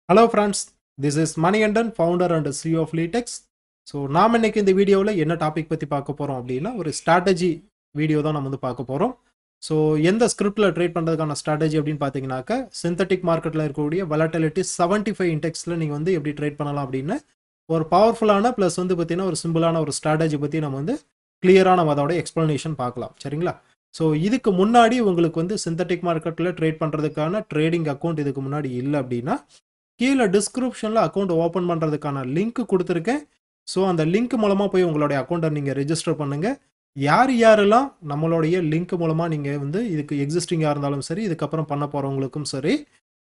hello friends this is Manikandan founder and CEO of Leadex so நாம் இன்னைக்கு இந்த வீடியோவில் என்ன டாபிக் பற்றி பார்க்க போகிறோம் அப்படின்னா ஒரு ஸ்ட்ராட்டஜி வீடியோ தான் நம்ம வந்து பார்க்க போகிறோம் ஸோ எந்த ஸ்கிரிப்டில் ட்ரேட் பண்ணுறதுக்கான ஸ்ட்ராட்டஜி அப்படின்னு பார்த்தீங்கன்னாக்கா சிந்தட்டிக் மார்க்கெட்டில் இருக்கக்கூடிய வலட்டிலிட்டி செவன்ட்டி ஃபைவ் இன்டெக்ஸில் நீங்கள் வந்து எப்படி ட்ரேட் பண்ணலாம் அப்படின்னு ஒரு பவர்ஃபுல்லான ப்ளஸ் வந்து பார்த்தீங்கன்னா ஒரு சிம்பிளான ஒரு ஸ்ட்ராட்டஜி பற்றி நம்ம வந்து கிளியராக நம்ம அதோட எக்ஸ்ப்ளனேஷன் பார்க்கலாம் சரிங்களா ஸோ இதுக்கு முன்னாடி உங்களுக்கு வந்து சிந்தட்டிக் மார்க்கெட்டில் ட்ரேட் பண்ணுறதுக்கான ட்ரேடிங் அக்கௌண்ட் இதுக்கு முன்னாடி இல்லை அப்படின்னா கீழே டிஸ்கிரிப்ஷனில் அக்கௌண்ட் ஓப்பன் பண்ணுறதுக்கான லிங்க் கொடுத்துருக்கேன் ஸோ அந்த லிங்க் மூலமாக போய் உங்களுடைய அக்கௌண்ட்டை நீங்கள் ரெஜிஸ்டர் பண்ணுங்கள் யார் யாரெல்லாம் நம்மளுடைய லிங்க் மூலமாக நீங்கள் வந்து இதுக்கு எக்ஸிஸ்டிங்காக இருந்தாலும் சரி இதுக்கப்புறம் பண்ண போகிறவங்களுக்கும் சரி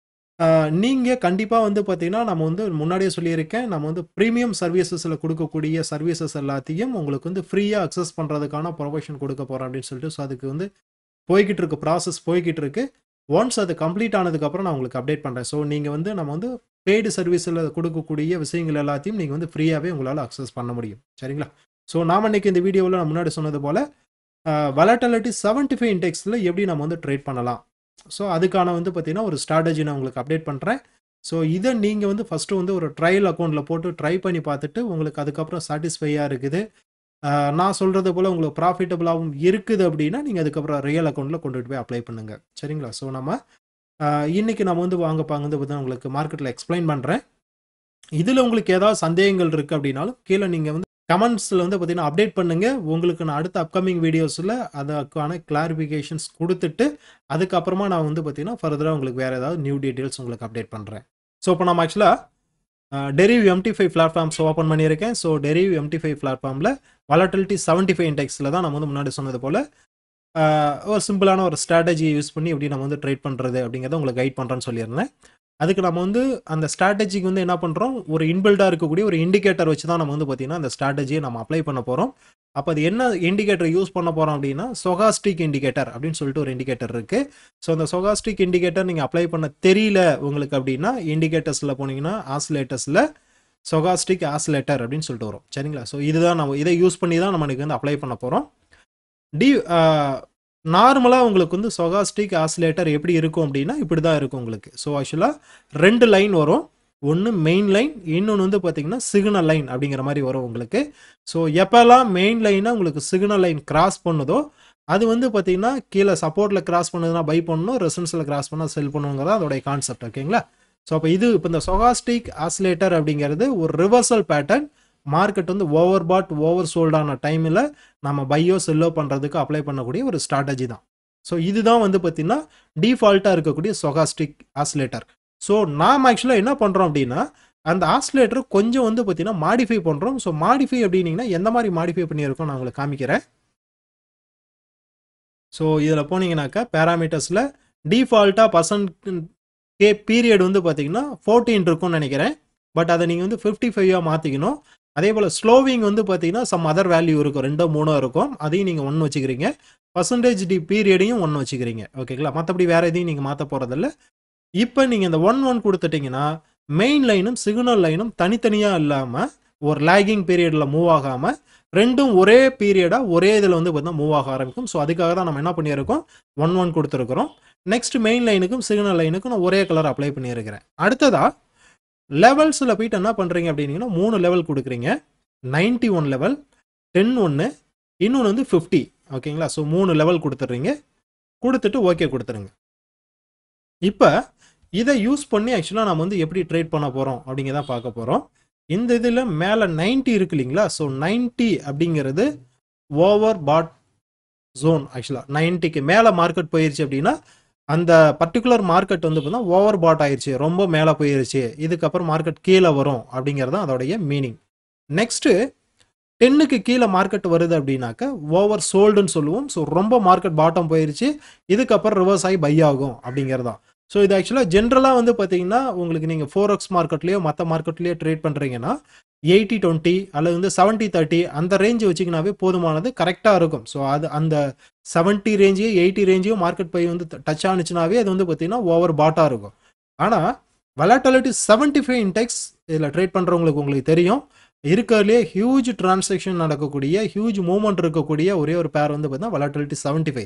நீங்கள் கண்டிப்பாக வந்து பார்த்தீங்கன்னா நம்ம வந்து முன்னாடியே சொல்லியிருக்கேன் நம்ம வந்து ப்ரீமியம் சர்வீசஸில் கொடுக்கக்கூடிய சர்வீசஸ் எல்லாத்தையும் உங்களுக்கு வந்து ஃப்ரீயாக அக்சஸ் பண்ணுறதுக்கான ப்ரொஃபஷன் கொடுக்க போகிறோம் அப்படின்னு சொல்லிட்டு ஸோ அதுக்கு வந்து போய்கிட்டு இருக்கு ப்ராசஸ் போய்கிட்டு இருக்கு ஒன்ஸ் அது கம்ப்ளீட் ஆனதுக்கப்புறம் நான் உங்களுக்கு அப்டேட் பண்ணுறேன் ஸோ நீங்கள் வந்து நம்ம வந்து பெய்டு சர்வீஸில் கொடுக்கக்கூடிய விஷயங்கள் எல்லாத்தையும் நீங்கள் வந்து ஃப்ரீயாகவே உங்களால் அக்சஸ் பண்ண முடியும் சரிங்களா ஸோ நாம் இன்னைக்கு இந்த வீடியோவில் நான் முன்னாடி சொன்னது போல் வலட்டாலிட்டி செவன்ட்டி ஃபைவ் இன்டெக்ஸில் எப்படி நம்ம வந்து ட்ரேட் பண்ணலாம் ஸோ அதுக்கான வந்து பார்த்தீங்கன்னா ஒரு ஸ்ட்ராட்டஜி நான் உங்களுக்கு அப்டேட் பண்ணுறேன் ஸோ இதை நீங்கள் வந்து ஃபஸ்ட்டு வந்து ஒரு ட்ரையல் அக்கௌண்ட்டில் போட்டு ட்ரை பண்ணி பார்த்துட்டு உங்களுக்கு அதுக்கப்புறம் சாட்டிஸ்ஃபையாக இருக்குது நான் சொல்கிறது போல் உங்களுக்கு ப்ராஃபிட்டபுளாகவும் இருக்குது அப்படின்னா நீங்கள் அதுக்கப்புறம் ரியல் அக்கௌண்ட்டில் கொண்டுட்டு போய் அப்ளை பண்ணுங்கள் சரிங்களா ஸோ நம்ம இன்றைக்கி நம்ம வந்து வாங்க பாங்க வந்து பார்த்தீங்கன்னா உங்களுக்கு மார்க்கெட்டில் எக்ஸ்பிளைன் பண்ணுறேன் இதில் உங்களுக்கு ஏதாவது சந்தேகங்கள் இருக்குது அப்படின்னாலும் கீழே நீங்கள் வந்து கமெண்ட்ஸில் வந்து பார்த்தீங்கன்னா அப்டேட் பண்ணுங்கள் உங்களுக்கு நான் அடுத்த அப்கமிங் வீடியோஸில் அதுக்கான கிளாரிஃபிகேஷன்ஸ் கொடுத்துட்டு அதுக்கப்புறமா நான் வந்து பார்த்தீங்கன்னா ஃபர்தராக உங்களுக்கு வேறு ஏதாவது நியூ டீட்டெயில்ஸ் உங்களுக்கு அப்டேட் பண்ணுறேன் ஸோ இப்போ நம்ம ஆக்சுவலாக Deriv MT five platforms open பண்ணியிருக்கேன் ஸோ டெரிவ் எம்டி ஃபைவ் பிளாட்ஃபார்மில் வாலட்டிலிட்டி செவன்ட்டி ஃபைவ் இன்டெக்ஸில் தான் நம்ம வந்து முன்னாடி சொன்னது போல் ஒரு சிம்பிளான ஒரு ஸ்ட்ராட்டஜியை யூஸ் பண்ணி எப்படி நம்ம வந்து ட்ரேட் பண்ணுறது அப்படிங்கிறத உங்களுக்கு கைட் பண்ணுறேன்னு சொல்லியிருந்தேன் அதுக்கு நம்ம வந்து அந்த ஸ்ட்ராட்டஜிக்கு வந்து என்ன பண்ணுறோம் ஒரு இன்பில்டாக இருக்கக்கூடிய ஒரு இண்டிகேட்டர் வச்சு தான் நம்ம வந்து பார்த்திங்கன்னா அந்த ஸ்ட்ராட்டஜியை நம்ம அப்ளை பண்ண போகிறோம் அப்போ அது என்ன இண்டிகேட்டர் யூஸ் பண்ண போகிறோம் அப்படின்னா சொகாஸ்டிக் இண்டிகேட்டர் அப்படின்னு சொல்லிட்டு ஒரு இண்டிகேட்டர் இருக்குது ஸோ அந்த சொகாஸ்டிக் இண்டிகேட்டர் நீங்கள் அப்ளை பண்ண தெரியல உங்களுக்கு அப்படின்னா இண்டிகேட்டர்ஸில் போனீங்கன்னா ஆசிலேட்டர்ஸில் சொகாஸ்டிக் ஆசிலேட்டர் அப்படின்னு சொல்லிட்டு வரும் சரிங்களா ஸோ இதுதான் நம்ம இதை யூஸ் பண்ணி தான் நம்மளுக்கு வந்து அப்ளை பண்ண போகிறோம் டி நார்மலாக உங்களுக்கு வந்து சொகாஸ்டிக் ஆசிலேட்டர் எப்படி இருக்கும் அப்படின்னா இப்படி தான் இருக்கும் உங்களுக்கு ஸோ ஆக்சுவலாக ரெண்டு லைன் வரும் ஒன்று மெயின் லைன் இன்னொன்று வந்து பார்த்தீங்கன்னா சிக்னல் லைன் அப்படிங்கிற மாதிரி வரும் உங்களுக்கு ஸோ எப்போல்லாம் மெயின் லைனாக உங்களுக்கு சிக்னல் லைன் கிராஸ் பண்ணுதோ அது வந்து பார்த்தீங்கன்னா கீழே சப்போர்ட்டில் கிராஸ் பண்ணுதுன்னா பை பண்ணணும் ரெசன்ஸில் கிராஸ் பண்ணால் செல் பண்ணுங்கிறதா அதோடைய கான்செப்ட் ஓகேங்களா ஸோ அப்போ இது இப்போ இந்த சொகாஸ்டிக் ஆசிலேட்டர் அப்படிங்கிறது ஒரு ரிவர்சல் பேட்டர்ன் மார்க்கெட் வந்து ஓவர் பாட் ஓவர் சோல்டான டைமில் நம்ம பையோ செல்லோ பண்ணுறதுக்கு அப்ளை பண்ணக்கூடிய ஒரு ஸ்ட்ராட்டஜி தான் ஸோ இதுதான் வந்து பார்த்திங்கன்னா டிஃபால்ட்டாக இருக்கக்கூடிய சொகாஸ்டிக் ஆசிலேட்டர் ஸோ நாம் ஆக்சுவலாக என்ன பண்ணுறோம் அப்படின்னா அந்த ஆசிலேட்டர் கொஞ்சம் வந்து பார்த்திங்கன்னா மாடிஃபை பண்ணுறோம் ஸோ மாடிஃபை அப்படின்னீங்கன்னா எந்த மாதிரி மாடிஃபை பண்ணியிருக்கோம் நான் உங்களுக்கு காமிக்கிறேன் ஸோ இதில் போனீங்கன்னாக்கா பேராமீட்டர்ஸில் டிஃபால்ட்டாக பர்சன்ட் கே பீரியட் வந்து பார்த்தீங்கன்னா ஃபோர்டீன் இருக்கும்னு நினைக்கிறேன் பட் அதை நீங்கள் வந்து ஃபிஃப்டி ஃபைவாக மாற்றிக்கணும் அதே போல் ஸ்லோவிங் வந்து பார்த்தீங்கன்னா சம் அதர் வேல்யூ இருக்கும் ரெண்டோ மூணோ இருக்கும் அதையும் நீங்கள் ஒன்று வச்சுக்கிறீங்க பர்சன்டேஜ் டி பீரியடையும் ஒன்று வச்சுக்கிறீங்க ஓகேங்களா மற்றபடி வேறு எதையும் நீங்கள் மாற்ற போகிறதில்ல இப்போ நீங்கள் இந்த ஒன் ஒன் கொடுத்துட்டிங்கன்னா மெயின் லைனும் சிக்னல் லைனும் தனித்தனியாக இல்லாமல் ஒரு லேகிங் பீரியடில் மூவ் ஆகாமல் ரெண்டும் ஒரே பீரியடாக ஒரே இதில் வந்து பார்த்தீங்கன்னா மூவ் ஆக ஆரம்பிக்கும் ஸோ அதுக்காக தான் நம்ம என்ன பண்ணியிருக்கோம் ஒன் ஒன் கொடுத்துருக்குறோம் நெக்ஸ்ட் மெயின் லைனுக்கும் சிக்னல் லைனுக்கும் நான் ஒரே கலர் அப்ளை பண்ணியிருக்கிறேன் அடுத்ததாக லெவல்ஸில் போயிட்டு என்ன பண்ணுறீங்க அப்படின்னீங்கன்னா மூணு லெவல் கொடுக்குறீங்க நைன்டி ஒன் லெவல் டென் ஒன்று இன்னொன்று வந்து ஃபிஃப்டி ஓகேங்களா ஸோ மூணு லெவல் கொடுத்துட்றீங்க கொடுத்துட்டு ஓகே கொடுத்துருங்க இப்போ இதை யூஸ் பண்ணி ஆக்சுவலாக நம்ம வந்து எப்படி ட்ரேட் பண்ண போகிறோம் அப்படிங்கிறத பார்க்க போகிறோம் இந்த இதில் மேலே நைன்ட்டி இருக்கு இல்லைங்களா ஸோ நைன்ட்டி அப்படிங்கிறது ஓவர் பாட் ஜோன் ஆக்சுவலாக நைன்ட்டிக்கு மேலே மார்க்கெட் போயிடுச்சு அப்படின்னா அந்த பர்டிகுலர் மார்க்கெட் வந்து பார்த்தீங்கன்னா ஓவர் பாட் ஆயிடுச்சு ரொம்ப மேலே போயிருச்சு இதுக்கப்புறம் மார்க்கெட் கீழே வரும் அப்படிங்கிறது தான் அதோடைய மீனிங் நெக்ஸ்ட்டு டென்னுக்கு கீழே மார்க்கெட் வருது அப்படின்னாக்க ஓவர் சோல்டுன்னு சொல்லுவோம் ஸோ ரொம்ப மார்க்கெட் பாட்டம் போயிருச்சு இதுக்கப்புறம் ரிவர்ஸ் ஆகி பை ஆகும் அப்படிங்கிறது தான் ஸோ இது ஆக்சுவலாக ஜென்ரலாக வந்து பார்த்தீங்கன்னா உங்களுக்கு நீங்கள் ஃபோர் எக்ஸ் மார்க்கெட்லேயோ மற்ற மார்க்கெட்லேயோ ட்ரேட் பண்ணுறீங்கன்னா எயிட்டி டுவெண்ட்டி அல்லது வந்து செவன்ட்டி தேர்ட்டி அந்த ரேஞ்சு வச்சிங்கனாவே போதுமானது கரெக்டாக இருக்கும் ஸோ அது அந்த செவன்ட்டி ரேஞ்சையும் எயிட்டி ரேஞ்சையும் மார்க்கெட் போய் வந்து டச் ஆனிச்சுனாவே அது வந்து பார்த்தீங்கன்னா ஓவர் பாட்டாக இருக்கும் ஆனால் வலாட்டாலிட்டி செவன்ட்டி ஃபைவ் இன்டெக்ஸ் இதில் ட்ரேட் பண்ணுறவங்களுக்கு உங்களுக்கு தெரியும் இருக்கிறதுலே ஹியூஜ் டிரான்சாக்ஷன் நடக்கக்கூடிய ஹியூஜ் மூவ்மெண்ட் இருக்கக்கூடிய ஒரே ஒரு பேர் வந்து பார்த்தீங்கன்னா வலாட்டிலிட்டி செவன்ட்டி ஃபைவ்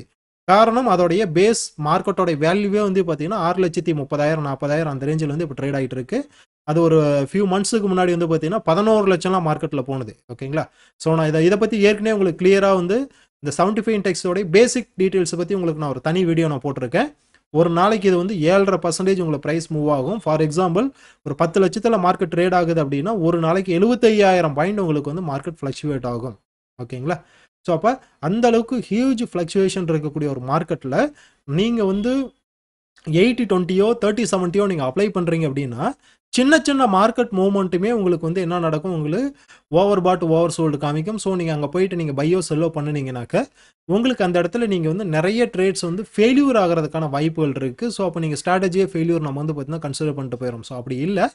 காரணம் அதோடைய பேஸ் மார்க்கெட்டோட வேல்யூவே வந்து பார்த்தீங்கன்னா ஆறு லட்சத்தி முப்பதாயிரம் நாற்பதாயிரம் அந்த ரேஞ்சில் வந்து இப்போ ட்ரேட் ஆகிட்டு இருக்கு அது ஒரு ஃபியூ மந்த்ஸுக்கு முன்னாடி வந்து பார்த்தீங்கன்னா பதினோரு லட்சம்லாம் மார்க்கெட்டில் போனது ஓகேங்களா ஸோ நான் இதை இதை பற்றி ஏற்கனவே உங்களுக்கு கிளியராக வந்து இந்த செவன்டி ஃபைவ் இன்டெக்ஸோட பேசிக் டீட்டெயில்ஸை பற்றி உங்களுக்கு நான் ஒரு தனி வீடியோ நான் போட்டிருக்கேன் ஒரு நாளைக்கு இது வந்து ஏழரை பர்சன்டேஜ் உங்களுக்கு ப்ரைஸ் மூவ் ஆகும் ஃபார் எக்ஸாம்பிள் ஒரு பத்து லட்சத்தில் மார்க்கெட் ட்ரேட் ஆகுது அப்படின்னா ஒரு நாளைக்கு எழுபத்தையாயிரம் பாயிண்ட் உங்களுக்கு வந்து மார்க்கெட் ஃப்ளக்சுவேட் ஆகும் ஓகேங்களா ஸோ அப்போ அந்த அளவுக்கு ஹியூஜ் ஃப்ளக்சுவேஷன் இருக்கக்கூடிய ஒரு மார்க்கெட்டில் நீங்கள் வந்து எயிட்டி டுவெண்ட்டியோ தேர்ட்டி செவன்ட்டியோ நீங்கள் அப்ளை பண்ணுறீங்க அப்படின்னா சின்ன சின்ன மார்க்கெட் மூவ்மெண்ட்டுமே உங்களுக்கு வந்து என்ன நடக்கும் உங்களுக்கு ஓவர் பாட் ஓவர் சோல்டு காமிக்கும் ஸோ நீங்கள் அங்கே போயிட்டு நீங்கள் பையோ செல்லோ பண்ணுனீங்கனாக்க உங்களுக்கு அந்த இடத்துல நீங்கள் வந்து நிறைய ட்ரேட்ஸ் வந்து ஃபெயில்யூர் ஆகிறதுக்கான வாய்ப்புகள் இருக்குது ஸோ அப்போ நீங்கள் ஸ்ட்ராட்டஜியே ஃபெயில்யூர் நம்ம வந்து பார்த்தீங்கன்னா கன்சிடர் பண்ணிட்டு போயிடும் ஸோ அப்படி இல்லை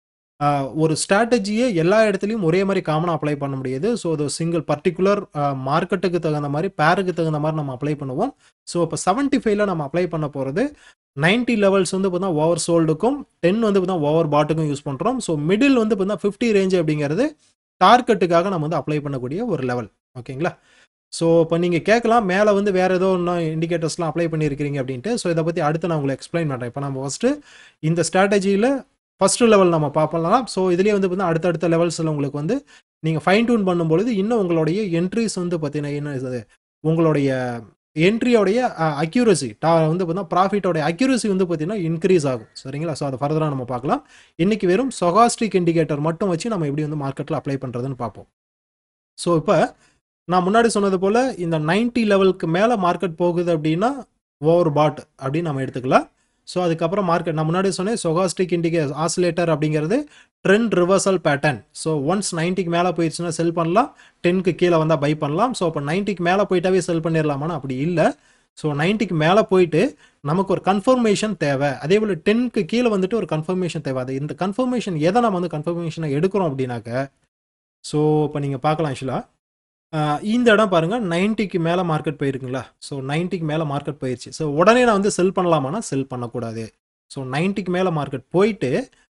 ஒரு ஸ்ட்ராட்டஜியை எல்லா இடத்துலையும் ஒரே மாதிரி காமனாக அப்ளை பண்ண முடியாது ஸோ அது சிங்கிள் பர்டிகுலர் மார்க்கெட்டுக்கு தகுந்த மாதிரி பேருக்கு தகுந்த மாதிரி நம்ம அப்ளை பண்ணுவோம் ஸோ இப்போ செவன்ட்டி ஃபைவ்ல நம்ம அப்ளை பண்ண போகிறது நைன்ட்டி லெவல்ஸ் வந்து பார்த்தீங்கன்னா ஓவர் சோல்டுக்கும் டென் வந்து பார்த்தீங்கன்னா ஓவர் பாட்டுக்கும் யூஸ் பண்ணுறோம் ஸோ மிடில் வந்து பார்த்தீங்கன்னா ஃபிஃப்டி ரேஞ்ச் அப்படிங்கிறது டார்கெட்டுக்காக நம்ம வந்து அப்ளை பண்ணக்கூடிய ஒரு லெவல் ஓகேங்களா ஸோ இப்போ நீங்கள் கேட்கலாம் மேலே வந்து வேறு ஏதோ இன்னும் இண்டிகேட்டர்ஸ்லாம் அப்ளை பண்ணியிருக்கிறீங்க அப்படின்ட்டு ஸோ இதை பற்றி அடுத்து நான் உங்களுக்கு எக்ஸ்பிளைன் பண்ணுறேன் இப்போ நம்ம ஃபஸ்ட்டு இந்த ஸ்ட்ராட்டஜியில் ஃபஸ்ட்டு லெவல் நம்ம பார்க்கலாம் ஸோ இதுலேயே வந்து பார்த்தீங்கன்னா அடுத்தடுத்த லெவல்ஸில் உங்களுக்கு வந்து நீங்கள் ஃபைன் டியூன் பண்ணும்பொழுது இன்னும் உங்களுடைய என்ட்ரிஸ் வந்து பார்த்தீங்கன்னா என்ன இது உங்களுடைய என்ட்ரியோடைய அக்யூரசி டா வந்து பார்த்தீங்கன்னா ப்ராஃபிட்டோடைய அக்யூரசி வந்து பார்த்தீங்கன்னா இன்க்ரீஸ் ஆகும் சரிங்களா ஸோ அதை ஃபர்தராக நம்ம பார்க்கலாம் இன்றைக்கி வெறும் சொகாஸ்டிக் இண்டிகேட்டர் மட்டும் வச்சு நம்ம எப்படி வந்து மார்க்கெட்டில் அப்ளை பண்ணுறதுன்னு பார்ப்போம் ஸோ இப்போ நான் முன்னாடி சொன்னது போல் இந்த நைன்ட்டி லெவலுக்கு மேலே மார்க்கெட் போகுது அப்படின்னா ஓவர் பாட் அப்படின்னு நம்ம எடுத்துக்கலாம் ஸோ அதுக்கப்புறம் மார்க்கெட் நான் முன்னாடி சொன்னேன் சொகாஸ்டிக் இண்டிகே ஆசிலேட்டர் அப்படிங்கிறது trend reversal pattern so once நைன்ட்டிக்கு மேலே போயிடுச்சுன்னா செல் பண்ணலாம் டென்க்கு கீழே வந்தால் பை பண்ணலாம் ஸோ அப்போ நைன்ட்டிக்கு மேலே போயிட்டாவே செல் பண்ணிடலாமான்னு அப்படி இல்லை ஸோ நைன்ட்டிக்கு மேலே போயிட்டு நமக்கு ஒரு கன்ஃபர்மேஷன் தேவை அதே போல் டென்க்கு கீழே வந்துட்டு ஒரு கன்ஃபர்மேஷன் தேவை அது இந்த கன்ஃபர்மேஷன் எதை நம்ம வந்து கன்ஃபர்மேஷனை எடுக்கிறோம் அப்படின்னாக்க ஸோ இப்போ நீங்கள் பார்க்கலாம் ஆக்சுவலாக இந்த இடம் பாருங்கள் நைன்ட்டிக்கு மேலே மார்க்கெட் போயிருக்குங்களா ஸோ நைன்ட்டிக்கு மேலே மார்க்கெட் போயிடுச்சு ஸோ உடனே நான் வந்து செல் பண்ணலாமான்னா செல் பண்ணக்கூடாது ஸோ நைன்ட்டிக்கு மேலே மார்க்கெட் போயிட்டு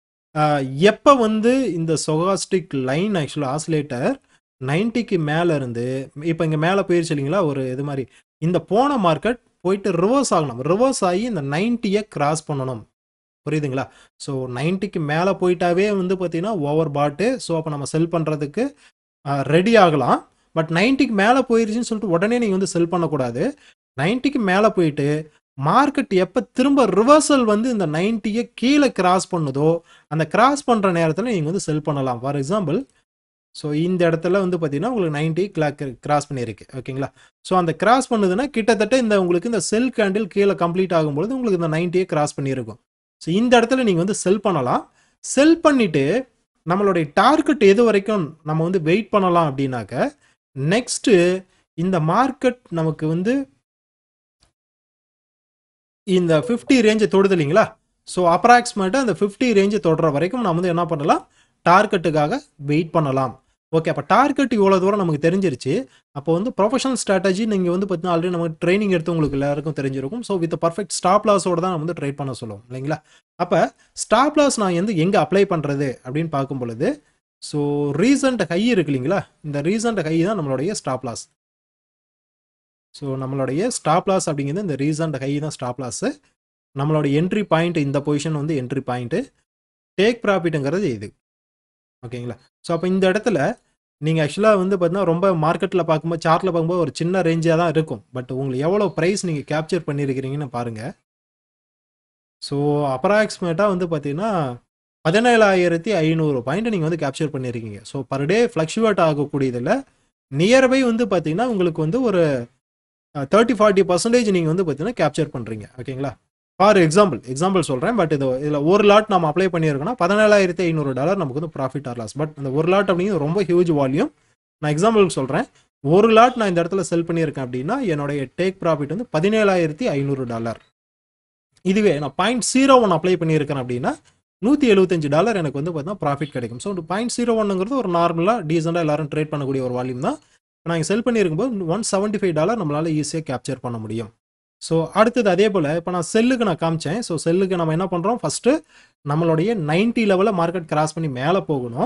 எப்போ வந்து இந்த சொகாஸ்டிக் லைன் ஆக்சுவலாக ஆசிலேட்டர் நைன்ட்டிக்கு மேலே இருந்து இப்போ இங்கே மேலே போயிருச்சு இல்லைங்களா ஒரு இது மாதிரி இந்த போன மார்க்கெட் போயிட்டு ரிவர்ஸ் ஆகணும் ரிவர்ஸ் ஆகி இந்த நைன்ட்டியை கிராஸ் பண்ணணும் புரியுதுங்களா ஸோ நைன்ட்டிக்கு மேலே போயிட்டாவே வந்து பார்த்தீங்கன்னா ஓவர் பாட்டு ஸோ அப்போ நம்ம செல் பண்ணுறதுக்கு ரெடி ஆகலாம் பட் நைன்ட்டிக்கு மேலே போயிருச்சுன்னு சொல்லிட்டு உடனே நீங்கள் வந்து செல் பண்ணக்கூடாது நைன்ட்டிக்கு மேலே போயிட்டு மார்க்கெட் எப்போ திரும்ப ரிவர்சல் வந்து இந்த நைன்ட்டியை கீழே கிராஸ் பண்ணுதோ அந்த கிராஸ் பண்ணுற நேரத்தில் நீங்கள் வந்து செல் பண்ணலாம் ஃபார் எக்ஸாம்பிள் ஸோ இந்த இடத்துல வந்து பார்த்தீங்கன்னா உங்களுக்கு நைன்ட்டி கிளாக் கிராஸ் பண்ணியிருக்கு ஓகேங்களா ஸோ அந்த கிராஸ் பண்ணுதுன்னா கிட்டத்தட்ட இந்த உங்களுக்கு இந்த செல் கேண்டில் கீழே கம்ப்ளீட் ஆகும்பொழுது உங்களுக்கு இந்த நைன்ட்டியை கிராஸ் பண்ணியிருக்கும் ஸோ இந்த இடத்துல நீங்கள் வந்து செல் பண்ணலாம் செல் பண்ணிவிட்டு நம்மளுடைய டார்கெட் எது வரைக்கும் நம்ம வந்து வெயிட் பண்ணலாம் அப்படின்னாக்க நெக்ஸ்ட்டு இந்த மார்க்கெட் நமக்கு வந்து இந்த ஃபிஃப்டி ரேஞ்சை தொடுது இல்லைங்களா ஸோ அப்ராக்சிமேட்டாக அந்த ஃபிஃப்டி ரேஞ்சு தொடுற வரைக்கும் நம்ம வந்து என்ன பண்ணலாம் டார்கெட்டுக்காக வெயிட் பண்ணலாம் ஓகே அப்போ டார்கெட் இவ்வளோ தூரம் நமக்கு தெரிஞ்சிருச்சு அப்போ வந்து ப்ரொஃபஷனல் ஸ்ட்ராட்டஜி நீங்கள் வந்து பார்த்தீங்கன்னா ஆல்ரெடி நமக்கு ட்ரைனிங் எடுத்து உங்களுக்கு எல்லாருக்கும் தெரிஞ்சிருக்கும் ஸோ வித் பர்ஃபெக்ட் ஸ்டாப் லாஸோட தான் நம்ம வந்து ட்ரேட் பண்ண சொல்லுவோம் இல்லைங்களா அப்போ ஸ்டாப் லாஸ் நான் வந்து எங்கே அப்ளை பண்ணுறது அப்படின்னு பார்க்கும் பொழுது ஸோ ரீசன்ட் ஹை இருக்கு இல்லைங்களா இந்த ரீசன்ட் ஹை தான் நம்மளுடைய ஸ்டாப் லாஸ் ஸோ நம்மளுடைய ஸ்டாப் லாஸ் அப்படிங்கிறது இந்த ரீசன்ட் ஹை தான் ஸ்டாப் லாஸு நம்மளோட என்ட்ரி பாயிண்ட் இந்த பொசிஷன் வந்து என்ட்ரி பாயிண்ட்டு டேக் ப்ராஃபிட்டுங்கிறது இது ஓகேங்களா ஸோ அப்போ இந்த இடத்துல நீங்கள் ஆக்சுவலாக வந்து பார்த்தீங்கன்னா ரொம்ப மார்க்கெட்டில் பார்க்கும்போது சார்ட்டில் பார்க்கும்போது ஒரு சின்ன ரேஞ்சாக தான் இருக்கும் பட் உங்களுக்கு எவ்வளோ ப்ரைஸ் நீங்கள் கேப்சர் பண்ணியிருக்கிறீங்கன்னு பாருங்கள் ஸோ அப்ராக்சிமேட்டாக வந்து பார்த்தீங்கன்னா பதினேழாயிரத்தி ஐநூறு பாயிண்ட் நீங்கள் வந்து கேப்சர் பண்ணியிருக்கீங்க ஸோ பர் டே ஃப்ளக்ஷுவேட் ஆகக்கூடியதில் நியர்பை வந்து பார்த்தீங்கன்னா உங்களுக்கு வந்து ஒரு தேர்ட்டி ஃபார்ட்டி பர்சன்டேஜ் நீங்கள் வந்து பார்த்தீங்கன்னா கேப்சர் பண்ணுறீங்க ஓகேங்களா ஃபார் எக்ஸாம்பிள் எக்ஸாம்பிள் சொல்கிறேன் பட் இது இதில் ஒரு லாட் நம்ம அப்ளை பண்ணியிருக்கோம்னா பதினேழாயிரத்தி ஐநூறு டாலர் நமக்கு வந்து ப்ராஃபிட் ஆர் லாஸ் பட் அந்த ஒரு லாட் அப்படிங்கிறது ரொம்ப ஹியூஜ் வால்யூம் நான் எக்ஸாம்பிளுக்கு சொல்கிறேன் ஒரு லாட் நான் இந்த இடத்துல செல் பண்ணியிருக்கேன் அப்படின்னா என்னுடைய டேக் ப்ராஃபிட் வந்து பதினேழாயிரத்தி ஐநூறு டாலர் இதுவே நான் பாயிண்ட் ஜீரோ ஒன் அப்ளை பண்ணியிருக்கேன் அப்படின்னா நூற்றி எழுபத்தஞ்சு டாலர் எனக்கு வந்து பார்த்தீங்கன்னா ப்ராஃபிட் கிடைக்கும் ஸோ பாயிண்ட் ஜீரோ ஒன்னுங்கிறது ஒரு நார்மலாக டீசெண்டாக எல்லாரும் ட்ரேட் பண்ணக்கூடிய ஒரு வால்யூம் தான் நாங்கள் செல் பண்ணியிருக்கும்போது ஒன் செவன்ட்டி ஃபைவ் டாலர் நம்மளால் ஈஸியாக கேப்சர் பண்ண முடியும் ஸோ அடுத்தது அதே போல் இப்போ நான் செல்லுக்கு நான் காமிச்சேன் ஸோ செல்லுக்கு நம்ம என்ன பண்ணுறோம் ஃபஸ்ட்டு நம்மளுடைய நைன்ட்டி லெவலில் மார்க்கெட் கிராஸ் பண்ணி மேலே போகணும்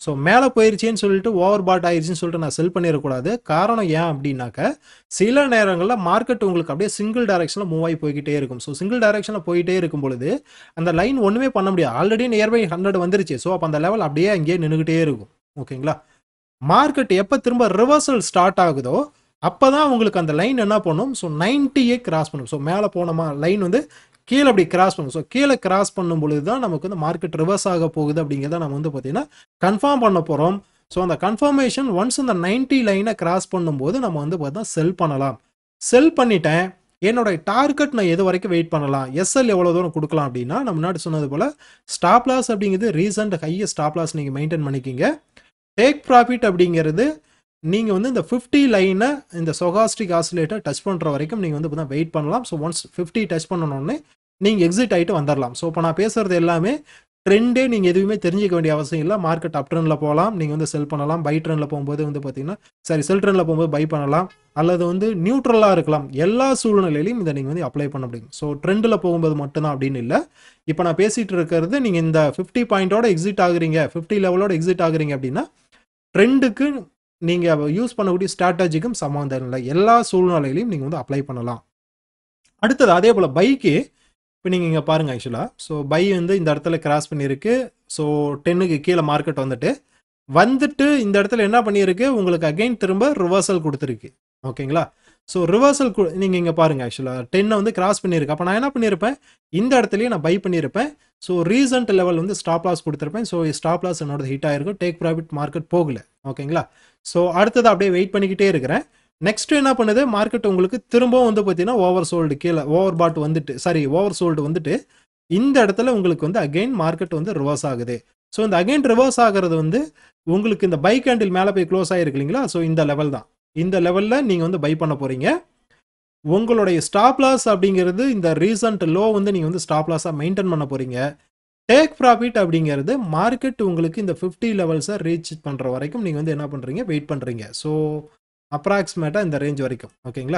ஸோ மேலே போயிருச்சேன்னு சொல்லிட்டு ஓவர் பாட் ஆயிருச்சுன்னு சொல்லிட்டு நான் செல் பண்ணிடக்கூடாது காரணம் ஏன் அப்படின்னாக்க சில நேரங்களில் மார்க்கெட் உங்களுக்கு அப்படியே சிங்கிள் டைரக்ஷனில் மூவ் ஆகி போய்கிட்டே இருக்கும் ஸோ சிங்கிள் டைரக்ஷனில் போயிட்டே இருக்கும் பொழுது அந்த லைன் ஒன்றுமே பண்ண முடியாது ஆல்ரெடி நியர்பை ஹண்ட்ரட் வந்துருச்சு ஸோ அப்போ அந்த லெவல் அப்படியே அங்கேயே நின்றுக்கிட்டே இருக்கும் ஓகேங்களா மார்க்கெட் எப்போ திரும்ப ரிவர்சல் ஸ்டார்ட் ஆகுதோ அப்போ தான் உங்களுக்கு அந்த லைன் என்ன பண்ணும் ஸோ நைன்ட்டியே கிராஸ் பண்ணும் ஸோ மேலே போனோமா லைன் வந்து கீழே அப்படி கிராஸ் பண்ணும் ஸோ கீழே கிராஸ் பண்ணும் பொழுது தான் நமக்கு வந்து மார்க்கெட் ரிவர்ஸ் ஆக போகுது அப்படிங்கிறத நம்ம வந்து பார்த்தீங்கன்னா கன்ஃபார்ம் பண்ண போகிறோம் ஸோ அந்த கன்ஃபர்மேஷன் ஒன்ஸ் இந்த நைன்ட்டி லைனை கிராஸ் பண்ணும்போது நம்ம வந்து பார்த்தா செல் பண்ணலாம் செல் பண்ணிட்டேன் என்னோட டார்கெட் நான் எது வரைக்கும் வெயிட் பண்ணலாம் எஸ்எல் எவ்வளோ தூரம் கொடுக்கலாம் அப்படின்னா நம்ம முன்னாடி சொன்னது போல் ஸ்டாப் லாஸ் அப்படிங்கிறது ரீசன்ட் ஹையஸ்ட் ஸ்டாப் லாஸ் நீங்கள் மெயின்டைன் பண்ணிக்கிங்க டேக் ப்ராஃபிட் அப்படிங்கிறது நீங்கள் வந்து இந்த ஃபிஃப்டி லைனை இந்த சொகாஸ்டிக் ஆசிலேட்டர் டச் பண்ணுற வரைக்கும் நீங்கள் வந்து இப்போ வெயிட் பண்ணலாம் ஸோ ஒன்ஸ் ஃபிஃப்டி டச் பண்ணணுன்னே நீங்கள் எக்ஸிட் ஆகிட்டு வந்துடலாம் ஸோ இப்போ நான் பேசுகிறது எல்லாமே ட்ரெண்டே நீங்கள் எதுவுமே தெரிஞ்சிக்க வேண்டிய அவசியம் இல்லை மார்க்கெட் அப் ட்ரெண்டில் போகலாம் நீங்கள் வந்து செல் பண்ணலாம் பை ட்ரெண்டில் போகும்போது வந்து பார்த்தீங்கன்னா சரி செல் ட்ரெண்டில் போகும்போது பை பண்ணலாம் அல்லது வந்து நியூட்ரலாக இருக்கலாம் எல்லா சூழ்நிலையிலையும் இதை நீங்கள் வந்து அப்ளை பண்ண முடியும் ஸோ ட்ரெண்டில் போகும்போது மட்டும்தான் அப்படின்னு இல்லை இப்போ நான் பேசிகிட்டு இருக்கிறது நீங்கள் இந்த ஃபிஃப்டி பாயிண்டோட எக்ஸிட் ஆகுறீங்க ஃபிஃப்டி லெவலோட எக்ஸிட் ஆகுறீங்க அப்படின்னா ட்ரெண்டுக்கு நீங்கள் யூஸ் பண்ணக்கூடிய ஸ்ட்ராட்டஜிக்கும் சம்மந்தம் இல்லை எல்லா சூழ்நிலையிலையும் நீங்கள் வந்து அப்ளை பண்ணலாம் அடுத்தது அதே போல் பைக்கு இப்போ நீங்கள் இங்கே பாருங்கள் ஆக்சுவலாக ஸோ பை வந்து இந்த இடத்துல கிராஸ் பண்ணியிருக்கு ஸோ டென்னுக்கு கீழே மார்க்கெட் வந்துட்டு வந்துட்டு இந்த இடத்துல என்ன பண்ணியிருக்கு உங்களுக்கு அகைன் திரும்ப ரிவர்சல் கொடுத்துருக்கு ஓகேங்களா ஸோ ரிவர்சல் நீங்கள் இங்கே பாருங்கள் ஆக்சுவலாக டென்னை வந்து கிராஸ் பண்ணியிருக்கு அப்போ நான் என்ன பண்ணியிருப்பேன் இந்த இடத்துலையே நான் பை பண்ணியிருப்பேன் ஸோ ரீசன்ட் லெவல் வந்து ஸ்டாப் லாஸ் கொடுத்துருப்பேன் ஸோ ஸ்டாப் லாஸ் என்னோட ஹிட் ஆயிருக்கும் டேக் ப்ராஃபிட் மார்க்கெட் போகல ஓகேங்களா ஸோ அடுத்தது அப்படியே வெயிட் பண்ணிக்கிட்டே இருக்கிறேன் நெக்ஸ்ட் என்ன பண்ணுது மார்க்கெட் உங்களுக்கு திரும்பவும் வந்து பார்த்தீங்கன்னா ஓவர் சோல்டு கீழே ஓவர் பாட் வந்துட்டு சாரி ஓவர் சோல்டு வந்துட்டு இந்த இடத்துல உங்களுக்கு வந்து அகைன் மார்க்கெட் வந்து ரிவர்ஸ் ஆகுது ஸோ இந்த அகைன் ரிவர்ஸ் ஆகிறது வந்து உங்களுக்கு இந்த பை கேண்டில் மேலே போய் க்ளோஸ் ஆகிருக்கு இல்லைங்களா ஸோ இந்த லெவல் தான் இந்த லெவலில் நீங்கள் வந்து பை பண்ண போகிறீங்க உங்களுடைய ஸ்டாப் லாஸ் அப்படிங்கிறது இந்த ரீசன்ட் லோ வந்து நீங்கள் வந்து ஸ்டாப் லாஸாக மெயின்டைன் பண்ண போகிறீங்க டேக் ப்ராஃபிட் அப்படிங்கிறது மார்க்கெட் உங்களுக்கு இந்த ஃபிஃப்டி லெவல்ஸை ரீச் பண்ணுற வரைக்கும் நீங்கள் வந்து என்ன பண்ணுறீங்க வெயிட் பண்ணுறீங்க ஸோ அப்ராக்சிமேட்டாக இந்த ரேஞ்ச் வரைக்கும் ஓகேங்களா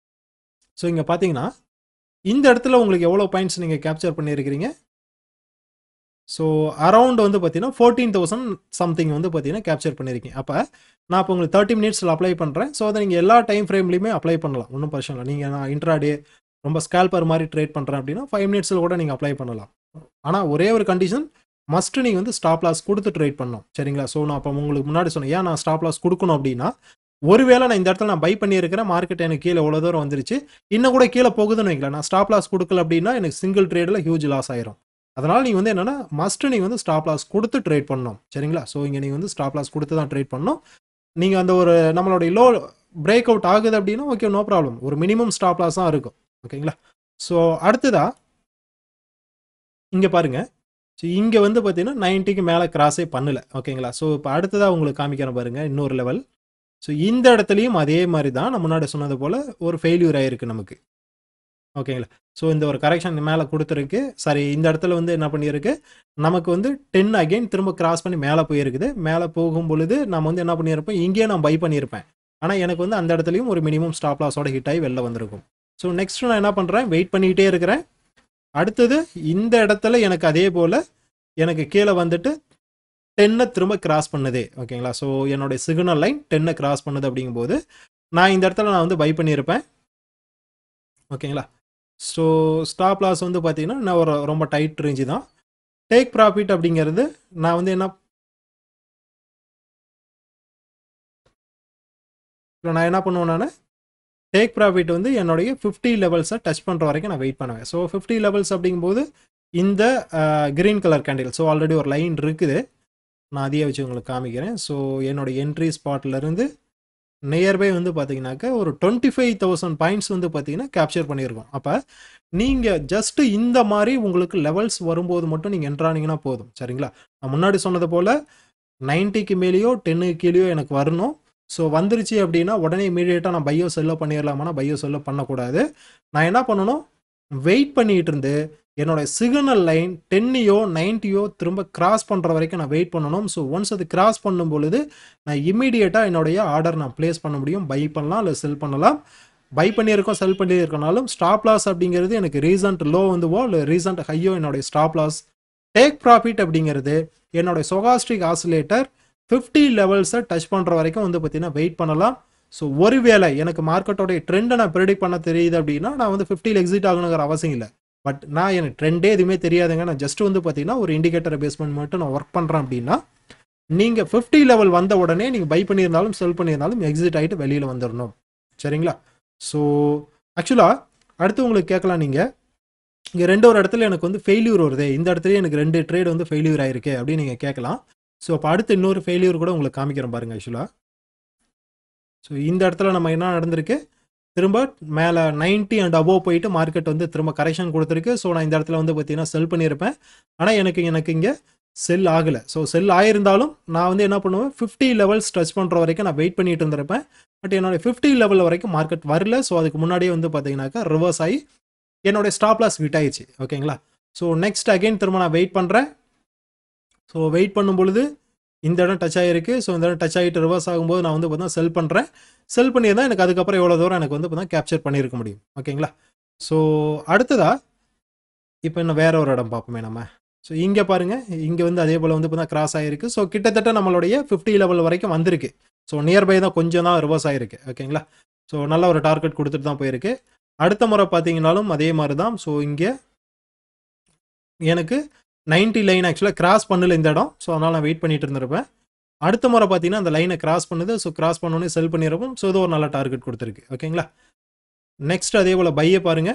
ஸோ இங்கே பார்த்தீங்கன்னா இந்த இடத்துல உங்களுக்கு எவ்வளோ பாயிண்ட்ஸ் நீங்கள் கேப்சர் பண்ணியிருக்கிறீங்க ஸோ அரௌண்ட் வந்து பார்த்தீங்கன்னா ஃபோர்டீன் தௌசண்ட் சம்திங் வந்து பார்த்தீங்கன்னா கேப்சர் பண்ணியிருக்கீங்க அப்போ நான் இப்போ உங்களுக்கு தேர்ட்டி மினிட்ஸில் அப்ளை பண்ணுறேன் ஸோ அதை நீங்கள் எல்லா டைம் ஃப்ரேம்லையுமே அப்ளை பண்ணலாம் ஒன்றும் பிரச்சனை இல்லை நீங்கள் நான் இன்ட்ராடே ரொம்ப ஸ்கேல்பர் மாதிரி ட்ரேட் பண்ணுறேன் அப்படின்னா ஃபைவ் மினிட்ஸில் கூட நீங்கள் அப்ளை பண்ணலாம் ஆனால் ஒரே ஒரு கண்டிஷன் மஸ்ட்டு நீங்கள் வந்து ஸ்டாப் லாஸ் கொடுத்து ட்ரேட் பண்ணணும் சரிங்களா ஸோ நான் அப்போ உங்களுக்கு முன்னாடி சொன்னேன் ஏன் நான் ஸ்டாப் லாஸ் கொடுக்கணும் அப்படின்னா ஒருவேளை நான் இந்த இடத்துல நான் பை பண்ணியிருக்கிறேன் மார்க்கெட் எனக்கு கீழே எவ்வளோ தூரம் வந்துருச்சு இன்னும் கூட கீழே போகுதுன்னு வைக்கலாம் நான் ஸ்டாப் லாஸ் கொடுக்கல அப்படின்னா எனக்கு சிங்கிள் ட்ரேடில் ஹியூஜ் லாஸ் ஆயிரும் அதனால் நீங்கள் வந்து என்னென்னா மஸ்ட்டு நீங்கள் வந்து ஸ்டாப் லாஸ் கொடுத்து ட்ரேட் பண்ணணும் சரிங்களா ஸோ இங்கே நீங்கள் வந்து ஸ்டாப் லாஸ் கொடுத்து தான் ட்ரேட் பண்ணணும் நீங்கள் அந்த ஒரு நம்மளுடைய லோ பிரேக் அவுட் ஆகுது அப்படின்னா ஓகே நோ ப்ராப்ளம் ஒரு மினிமம் ஸ்டாப் லாஸ் தான் இருக்கும் ஓகேங்களா ஸோ அடுத்ததா இங்கே பாருங்கள் ஸோ இங்கே வந்து பார்த்தீங்கன்னா நைன்ட்டிக்கு மேலே கிராஸே பண்ணல ஓகேங்களா ஸோ இப்போ அடுத்ததாக உங்களுக்கு காமிக்கிறேன் பாருங்கள் இன்னொரு லெவல் ஸோ இந்த இடத்துலையும் அதே மாதிரி தான் நம்ம முன்னாடி சொன்னது போல் ஒரு ஃபெயில்யூர் ஆகிருக்கு நமக்கு ஓகேங்களா ஸோ இந்த ஒரு கரெக்ஷன் மேலே கொடுத்துருக்கு சரி இந்த இடத்துல வந்து என்ன பண்ணியிருக்கு நமக்கு வந்து டென் அகைன் திரும்ப கிராஸ் பண்ணி மேலே போயிருக்குது மேலே போகும் பொழுது நம்ம வந்து என்ன பண்ணியிருப்போம் இங்கேயே நான் பை பண்ணியிருப்பேன் ஆனால் எனக்கு வந்து அந்த இடத்துலையும் ஒரு மினிமம் ஸ்டாப் லாஸோட ஹிட் ஆகி வெளில வந்திருக்கும் ஸோ நெக்ஸ்ட் நான் என்ன பண்ணுறேன் வெயிட் பண்ணிக்கிட்டே இருக்கிறேன் அடுத்தது இந்த இடத்துல எனக்கு அதே போல் எனக்கு கீழே வந்துட்டு டென்னை திரும்ப கிராஸ் பண்ணுது ஓகேங்களா ஸோ என்னுடைய சிக்னல் லைன் டென்னை கிராஸ் பண்ணுது அப்படிங்கும்போது நான் இந்த இடத்துல நான் வந்து பை பண்ணியிருப்பேன் ஓகேங்களா ஸோ ஸ்டாப் லாஸ் வந்து பார்த்தீங்கன்னா நான் ஒரு ரொம்ப டைட் ரேஞ்சு தான் டேக் ப்ராஃபிட் அப்படிங்கிறது நான் வந்து என்ன இப்போ நான் என்ன பண்ணுவேன் நான் டேக் ப்ராஃபிட் வந்து என்னுடைய ஃபிஃப்டி லெவல்ஸை டச் பண்ணுற வரைக்கும் நான் வெயிட் பண்ணுவேன் ஸோ ஃபிஃப்டி லெவல்ஸ் அப்படிங்கும்போது இந்த green colour candle so already ஒரு லைன் இருக்குது நான் அதையே வச்சு உங்களுக்கு காமிக்கிறேன் ஸோ என்னோட என்ட்ரி ஸ்பாட்லேருந்து நியர்பை வந்து பார்த்தீங்கன்னாக்கா ஒரு டுவெண்ட்டி ஃபைவ் தௌசண்ட் பாயிண்ட்ஸ் வந்து பார்த்தீங்கன்னா கேப்சர் பண்ணியிருக்கோம் அப்போ நீங்கள் ஜஸ்ட்டு இந்த மாதிரி உங்களுக்கு லெவல்ஸ் வரும்போது மட்டும் நீங்கள் என்ட்ரானிங்கன்னா போதும் சரிங்களா நான் முன்னாடி சொன்னது போல் நைன்ட்டிக்கு மேலேயோ டென்னுக்கு கீழேயோ எனக்கு வரணும் ஸோ வந்துருச்சு அப்படின்னா உடனே இமீடியட்டாக நான் பையோ செல்லோ பண்ணிடலாமானா பையோ செல்லோ பண்ணக்கூடாது நான் என்ன பண்ணணும் வெயிட் பண்ணிகிட்டு இருந்து என்னோட சிக்னல் லைன் டென்னியோ நைன்ட்டியோ திரும்ப கிராஸ் பண்ணுற வரைக்கும் நான் வெயிட் பண்ணணும் ஸோ ஒன்ஸ் அது கிராஸ் பண்ணும் பொழுது நான் இம்மீடியட்டாக என்னுடைய ஆர்டர் நான் ப்ளேஸ் பண்ண முடியும் பை பண்ணலாம் இல்லை செல் பண்ணலாம் பை பண்ணியிருக்கோம் செல் பண்ணியிருக்கனாலும் ஸ்டாப் லாஸ் அப்படிங்கிறது எனக்கு ரீசன்ட் லோ வந்துவோ இல்லை ரீசன்ட் ஹையோ என்னுடைய ஸ்டாப் லாஸ் டேக் ப்ராஃபிட் அப்படிங்கிறது என்னுடைய சொகாஸ்ட்ரிக் ஆசிலேட்டர் ஃபிஃப்டி லெவல்ஸை டச் பண்ணுற வரைக்கும் வந்து பார்த்தீங்கன்னா வெயிட் பண்ணலாம் ஸோ ஒருவேளை எனக்கு மார்க்கெட்டோடைய ட்ரெண்டை நான் ப்ரெடிக்ட் பண்ண தெரியுது அப்படின்னா நான் வந்து ஃபிஃப்டியில் எக்ஸிட் ஆகணுங்கிற அவசியம் இல்லை பட் நான் எனக்கு ட்ரெண்டே எதுவுமே தெரியாதுங்க நான் ஜஸ்ட் வந்து பார்த்தீங்கன்னா ஒரு இண்டிகேட்டரை பேஸ் பண்ணி மட்டும் நான் ஒர்க் பண்ணுறேன் அப்படின்னா நீங்கள் ஃபிஃப்டி லெவல் வந்த உடனே நீங்கள் பை பண்ணியிருந்தாலும் செல் பண்ணியிருந்தாலும் எக்ஸிட் ஆகிட்டு வெளியில் வந்துடணும் சரிங்களா ஸோ ஆக்சுவலாக அடுத்து உங்களுக்கு கேட்கலாம் நீங்கள் இங்கே ரெண்டு ஒரு இடத்துல எனக்கு வந்து ஃபெயிலியூர் வருது இந்த இடத்துலயே எனக்கு ரெண்டு ட்ரேட் வந்து ஃபெயிலியூர் ஆயிருக்கு அப்படின்னு நீங்கள் கேட்கலாம் ஸோ அப்போ அடுத்து இன்னொரு ஃபெயிலியூர் கூட உங்களுக்கு காமிக்கிறேன் பாருங்க ஆக்சுவலாக ஸோ இந்த இடத்துல நம்ம என்ன நடந்திருக்கு திரும்ப மேலே 90 அண்ட் அபோவ் போயிட்டு மார்க்கெட் வந்து திரும்ப கரெக்ஷன் கொடுத்துருக்கு ஸோ நான் இந்த இடத்துல வந்து பார்த்தீங்கன்னா செல் பண்ணியிருப்பேன் ஆனால் எனக்கு எனக்கு இங்கே செல் ஆகலை ஸோ செல் ஆயிருந்தாலும் நான் வந்து என்ன பண்ணுவேன் ஃபிஃப்டி லெவல்ஸ் டச் பண்ணுற வரைக்கும் நான் வெயிட் பண்ணிட்டு இருந்திருப்பேன் பட் என்னோட ஃபிஃப்டி லெவல் வரைக்கும் மார்க்கெட் வரல ஸோ அதுக்கு முன்னாடியே வந்து பார்த்தீங்கன்னாக்கா ரிவர்ஸ் ஆகி என்னோட ஸ்டாப் லாஸ் ஹிட் ஆயிடுச்சு ஓகேங்களா ஸோ நெக்ஸ்ட் அகைன் திரும்ப நான் வெயிட் பண்ணுறேன் ஸோ வெயிட் பண்ணும் பொழுது இந்த இடம் டச் ஆகிருக்கு ஸோ இந்த இடம் டச் ஆகிட்டு ரிவர்ஸ் ஆகும்போது நான் வந்து பார்த்தீங்கன்னா செல் பண்ணுறேன் செல் பண்ணியிருந்தா எனக்கு அதுக்கப்புறம் எவ்வளோ தூரம் எனக்கு வந்து பார்த்தீங்கன்னா கேப்சர் பண்ணியிருக்க முடியும் ஓகேங்களா ஸோ அடுத்ததா இப்போ இன்னும் வேற ஒரு இடம் பார்ப்போமே நம்ம ஸோ இங்கே பாருங்க இங்கே வந்து அதே போல் வந்து பார்த்தீங்கன்னா கிராஸ் ஆகிருக்கு ஸோ கிட்டத்தட்ட நம்மளுடைய ஃபிஃப்டி லெவல் வரைக்கும் வந்திருக்கு ஸோ நியர்பை தான் கொஞ்சம் தான் ரிவர்ஸ் ஆகிருக்கு ஓகேங்களா ஸோ நல்ல ஒரு டார்கெட் கொடுத்துட்டு தான் போயிருக்கு அடுத்த முறை பார்த்தீங்கனாலும் அதே மாதிரி தான் ஸோ இங்கே எனக்கு 90 லைன் ஆக்சுவலாக கிராஸ் பண்ணல இந்த இடம் ஸோ அதனால் நான் வெயிட் பண்ணிட்டு இருந்திருப்பேன் அடுத்த முறை பார்த்தீங்கன்னா அந்த லைனை கிராஸ் பண்ணுது ஸோ கிராஸ் பண்ணோன்னே செல் பண்ணியிருப்போம் ஸோ இது ஒரு நல்ல டார்கெட் கொடுத்துருக்கு ஓகேங்களா நெக்ஸ்ட் அதே போல் பையை பாருங்க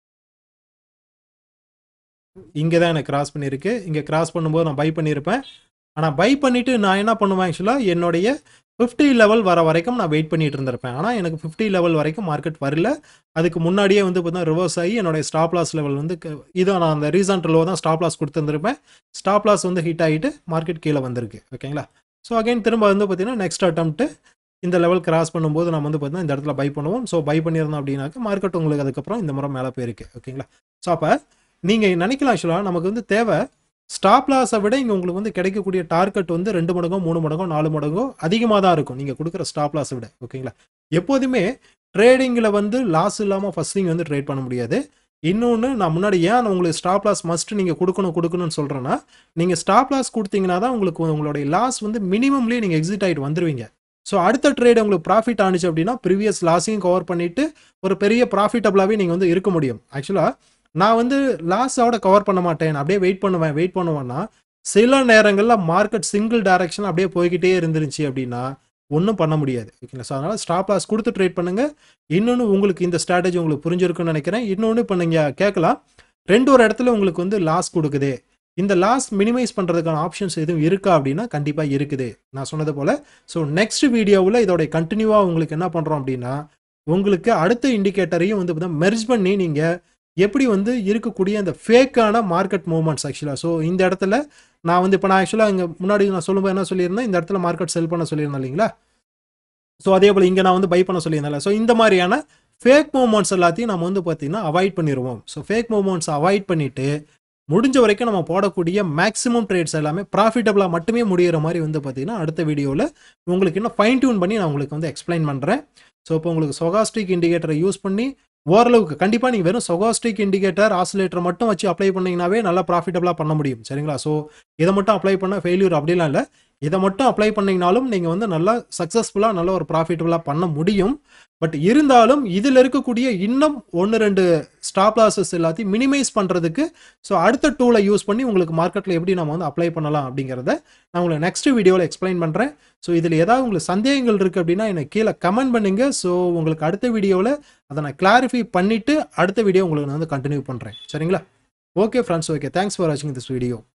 இங்கே தான் எனக்கு கிராஸ் பண்ணியிருக்கு இங்கே கிராஸ் பண்ணும்போது நான் பை பண்ணியிருப்பேன் ஆனால் பை பண்ணிவிட்டு நான் என்ன பண்ணுவேன் ஆக்சுவலாக என்னுடைய ஃபிஃப்டி லெவல் வர வரைக்கும் நான் வெயிட் பண்ணிட்டு இருந்திருப்பேன் ஆனால் எனக்கு ஃபிஃப்டி லெவல் வரைக்கும் மார்க்கெட் வரல அதுக்கு முன்னாடியே வந்து பார்த்தீங்கன்னா ரிவர்ஸ் ஆகி என்னுடைய ஸ்டாப் லாஸ் லெவல் வந்து க- இதான் நான் அந்த ரீசன்ட் லோ தான் ஸ்டாப் லாஸ் கொடுத்துருந்துருப்பேன் ஸ்டாப் லாஸ் வந்து ஹிட் ஆகிட்டு மார்க்கெட் கீழே வந்திருக்கு ஓகேங்களா ஸோ அகைன் திரும்ப வந்து பார்த்தீங்கன்னா நெக்ஸ்ட் அட்டம்ப்ட் இந்த லெவல் கிராஸ் பண்ணும்போது நம்ம வந்து பார்த்தீங்கன்னா இந்த இடத்துல பை பண்ணுவோம் ஸோ பை பண்ணியிருந்தோம் அப்படின்னாக்க மார்க்கெட் உங்களுக்கு அதுக்கப்புறம் இந்த முறை மேலே போயிருக்கு ஓகேங்களா ஸோ அப்போ நீங்கள் நினைக்கலாம் ஆக்சுவலாக நமக்கு வந்து தேவை ஸ்டாப் லாஸை விட இங்கே உங்களுக்கு வந்து கிடைக்கக்கூடிய டார்கெட் வந்து ரெண்டு மடங்கோ மூணு மடங்கோ நாலு மடங்கோ அதிகமாக தான் இருக்கும் நீங்கள் கொடுக்குற ஸ்டாப் லாஸை விட ஓகேங்களா எப்போதுமே ட்ரேடிங்கில் வந்து லாஸ் இல்லாமல் ஃபர்ஸ்ட் நீங்கள் வந்து ட்ரேட் பண்ண முடியாது இன்னொன்று நான் முன்னாடி ஏன் நான் உங்களுக்கு ஸ்டாப் லாஸ் மஸ்ட் நீங்கள் கொடுக்கணும் கொடுக்கணும்னு சொல்கிறேன்னா நீங்கள் ஸ்டாப் லாஸ் கொடுத்தீங்கன்னா தான் உங்களுக்கு உங்களுடைய லாஸ் வந்து மினிமம்லேயே நீங்கள் எக்ஸிட் ஆகிட்டு வந்துருவீங்க ஸோ அடுத்த ட்ரேட் உங்களுக்கு ப்ராஃபிட் ஆனிச்சு அப்படின்னா ப்ரீவியஸ் லாஸையும் கவர் பண்ணிட்டு ஒரு பெரிய ப்ராஃபிட்டபிளாகவே நீங்கள் வந்து இருக்க முடியும் ஆக்சுவலாக நான் வந்து லாஸோட கவர் பண்ண மாட்டேன் அப்படியே வெயிட் பண்ணுவேன் வெயிட் பண்ணுவேன்னா சில நேரங்களில் மார்க்கெட் சிங்கிள் டைரக்ஷன் அப்படியே போய்கிட்டே இருந்துருச்சு அப்படின்னா ஒன்றும் பண்ண முடியாது ஓகேங்களா ஸோ அதனால் ஸ்டாப் லாஸ் கொடுத்து ட்ரேட் பண்ணுங்க இன்னொன்று உங்களுக்கு இந்த ஸ்ட்ராட்டஜி உங்களுக்கு புரிஞ்சிருக்குன்னு நினைக்கிறேன் இன்னொன்று இப்போ நீங்கள் கேட்கலாம் ரெண்டு ஒரு இடத்துல உங்களுக்கு வந்து லாஸ் கொடுக்குதே இந்த லாஸ் மினிமைஸ் பண்ணுறதுக்கான ஆப்ஷன்ஸ் எதுவும் இருக்கா அப்படின்னா கண்டிப்பாக இருக்குது நான் சொன்னது போல் ஸோ நெக்ஸ்ட் வீடியோவில் இதோட கண்டினியூவாக உங்களுக்கு என்ன பண்ணுறோம் அப்படின்னா உங்களுக்கு அடுத்த இண்டிகேட்டரையும் வந்து மெர்ஜ் பண்ணி நீங்கள் எப்படி வந்து இருக்கக்கூடிய அந்த ஃபேக்கான மார்க்கெட் மூவ்மெண்ட்ஸ் ஆக்சுவலாக ஸோ இந்த இடத்துல நான் வந்து இப்போ நான் ஆக்சுவலாக இங்கே முன்னாடி நான் சொல்லும்போது என்ன சொல்லியிருந்தேன் இந்த இடத்துல மார்க்கெட் செல் பண்ண சொல்லியிருந்தேன் இல்லைங்களா ஸோ அதே போல் இங்கே நான் வந்து பை பண்ண சொல்லியிருந்தேன்ல ஸோ இந்த மாதிரியான ஃபேக் மூவ்மெண்ட்ஸ் எல்லாத்தையும் நம்ம வந்து பார்த்தீங்கன்னா அவாய்ட் பண்ணிடுவோம் ஸோ ஃபேக் மூவ்மெண்ட்ஸ் அவாய்ட் பண்ணிட்டு முடிஞ்ச வரைக்கும் நம்ம போடக்கூடிய மேக்ஸிமம் ட்ரேட்ஸ் எல்லாமே ப்ராஃபிட்டபிளாக மட்டுமே முடியிற மாதிரி வந்து பார்த்தீங்கன்னா அடுத்த வீடியோவில் உங்களுக்கு இன்னும் ஃபைன் டியூன் பண்ணி நான் உங்களுக்கு வந்து எக்ஸ்பிளைன் பண்ணுறேன் ஸோ இப்போ உங்களுக்கு சொகாஸ்டிக் இண்டிகேட்டரை யூஸ் பண்ணி ஓரளவுக்கு கண்டிப்பாக நீங்கள் வெறும் சொகாஸ்டிக் இண்டிகேட்டர் ஆசிலேட்டர் மட்டும் வச்சு அப்ளை பண்ணீங்கன்னாவே நல்லா ப்ராஃபிட்டபிளாக பண்ண முடியும் சரிங்களா ஸோ இதை மட்டும் அப்ளை பண்ண ஃபெயிலியர் அப்படிலாம் இல்லை இதை மட்டும் அப்ளை பண்ணீங்கனாலும் நீங்கள் வந்து நல்லா சக்ஸஸ்ஃபுல்லாக நல்ல ஒரு ப்ராஃபிட்டபுளாக பண்ண முடியும் பட் இருந்தாலும் இதில் இருக்கக்கூடிய இன்னும் ஒன்று ரெண்டு ஸ்டாப் லாஸஸ் எல்லாத்தையும் மினிமைஸ் பண்ணுறதுக்கு ஸோ அடுத்த டூலை யூஸ் பண்ணி உங்களுக்கு மார்க்கெட்டில் எப்படி நம்ம வந்து அப்ளை பண்ணலாம் அப்படிங்கிறத நான் உங்களுக்கு நெக்ஸ்ட் வீடியோவில் எக்ஸ்பிளைன் பண்ணுறேன் ஸோ இதில் ஏதாவது உங்களுக்கு சந்தேகங்கள் இருக்குது அப்படின்னா எனக்கு கீழே கமெண்ட் பண்ணுங்க ஸோ உங்களுக்கு அடுத்த வீடியோவில் அதை நான் கிளாரிஃபை பண்ணிவிட்டு அடுத்த வீடியோ உங்களுக்கு நான் வந்து கண்டினியூ பண்ணுறேன் சரிங்களா okay friends okay thanks for வாட்சிங் திஸ் வீடியோ